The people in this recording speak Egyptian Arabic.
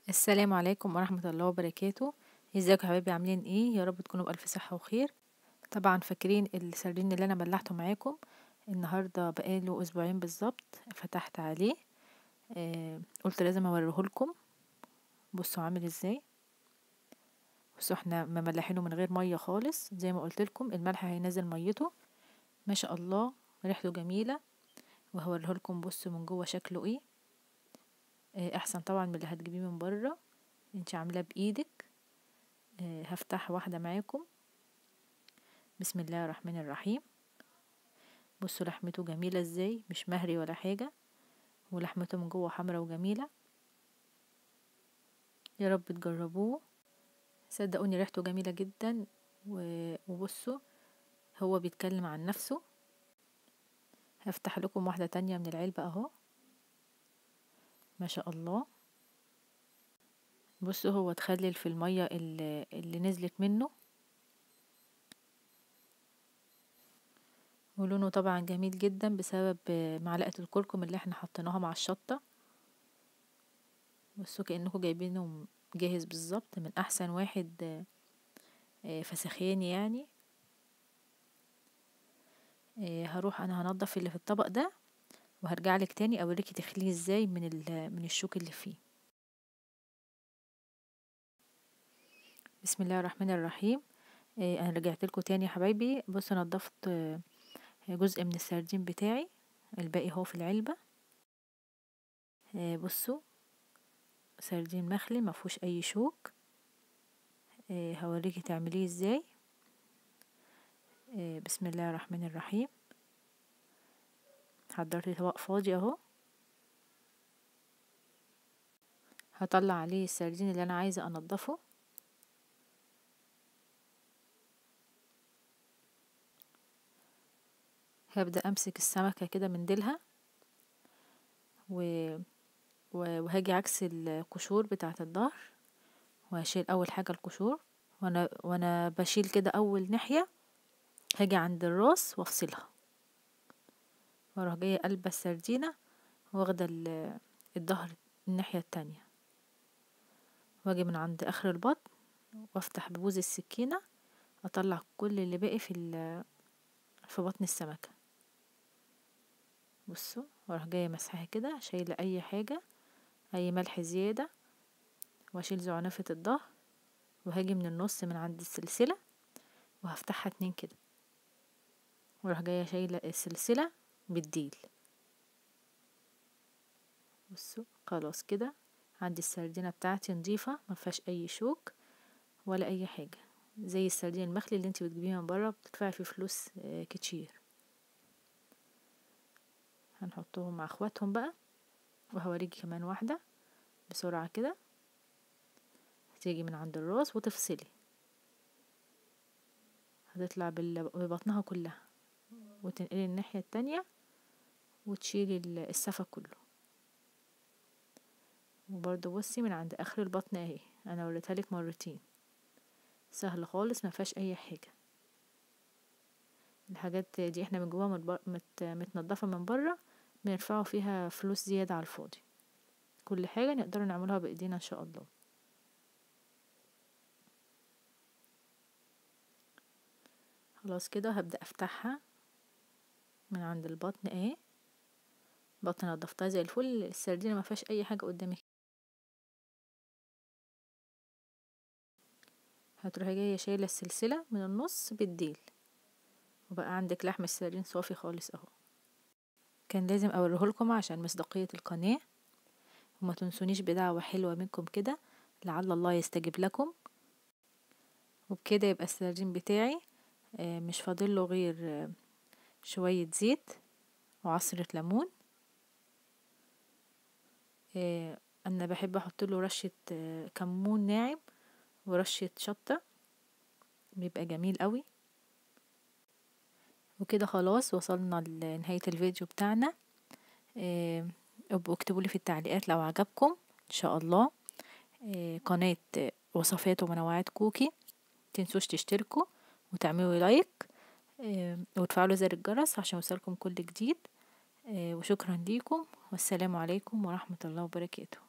السلام عليكم ورحمة الله وبركاته ازيكم يا حبايبي عاملين ايه يا رب تكونوا بألف صحة وخير طبعا فاكرين السردين اللي انا ملحته معاكم النهاردة بقاله اسبوعين بالظبط فتحت عليه آه قلت لازم اوريهولكم بصوا عامل ازاي بصوا احنا مملحينه من غير مية خالص زي ما قلت لكم الملح هينزل ميته ما شاء الله ريحته جميلة وهوريهولكم بصوا من جوه شكله ايه احسن طبعا من اللي هتجيبيه من بره انت عاملاه بايدك هفتح واحدة معاكم بسم الله الرحمن الرحيم بصوا لحمته جميلة ازاي مش مهري ولا حاجة ولحمته من جوه حمرا وجميلة يا رب تجربوه صدقوني ريحته جميلة جدا وبصوا هو بيتكلم عن نفسه هفتح لكم واحدة تانية من العلبة اهو ما شاء الله بصوا هو اتخلل في المية اللي, اللي نزلت منه ولونه طبعا جميل جدا بسبب معلقة الكركم اللي احنا حطيناها مع الشطة بصوا كأنكم جايبينه جاهز بالظبط من احسن واحد فسخاني يعني هروح انا هنضف اللي في الطبق ده وهرجع لك تاني اوريكي تخليه ازاي من من الشوك اللي فيه بسم الله الرحمن الرحيم آه انا رجعت لكم تاني يا حبايبي بصوا نضفت آه جزء من السردين بتاعي الباقي هو في العلبة آه بصوا سردين مخلي مفهوش اي شوك هوريكي تعمليه ازاي بسم الله الرحمن الرحيم حضرت طبق فاضي اهو هطلع عليه السردين اللي انا عايزه انضفه هبدا امسك السمكه كده من ديلها و... وهاجي عكس القشور بتاعه الظهر وهشيل اول حاجه القشور وانا وانا بشيل كده اول ناحيه هاجي عند الراس وافصلها واروح جايه قلبة السردينة واخدة الظهر الناحية التانية واجي من عند اخر البطن وافتح ببوز السكينة اطلع كل اللي باقي في في بطن السمكة بصوا واروح جايه مسحها كده شايلة اي حاجة اي ملح زيادة واشيل زعنفة الظهر وهاجي من النص من عند السلسلة وهفتحها اتنين كده واروح جايه شايلة السلسلة بالديل بصوا خلاص كده عندي السردينة بتاعتي نظيفة مفيهاش اي شوك ولا اي حاجة زي السردين المخلي اللي انت بتجيبيه من بره بتدفعي فيه فلوس كتير هنحطهم مع اخواتهم بقى وهوريكي كمان واحدة بسرعة كده هتيجي من عند الراس وتفصلي هتطلع ببطنها كلها وتنقلي الناحية التانية وتشيلي السفة كله وبرضه بصي من عند اخر البطن اهي انا وريتها لك مرتين سهل خالص ما فيهاش اي حاجه الحاجات دي احنا من جواها مت... متنضفه من بره بندفعوا فيها فلوس زياده على الفاضي كل حاجه نقدر نعملها بايدينا ان شاء الله خلاص كده هبدا افتحها من عند البطن اهي بطن نضفتها زي الفل السردينه ما فيهاش اي حاجه قدامك هتروحي جايه شايله السلسله من النص بالديل وبقى عندك لحم السردين صافي خالص اهو كان لازم اوريهولكم عشان مصداقيه القناه وما تنسونيش بدعوه حلوه منكم كده لعل الله يستجيب لكم وبكده يبقى السردين بتاعي مش فاضله غير شويه زيت وعصره ليمون انا بحب احط له رشه كمون ناعم ورشه شطه بيبقى جميل قوي وكده خلاص وصلنا لنهايه الفيديو بتاعنا ابقوا اكتبوا لي في التعليقات لو عجبكم ان شاء الله قناه وصفات ومنوعات كوكي متنسوش تشتركوا وتعملوا لايك وتفعلوا زر الجرس عشان يوصلكم كل جديد وشكرا ليكم والسلام عليكم ورحمة الله وبركاته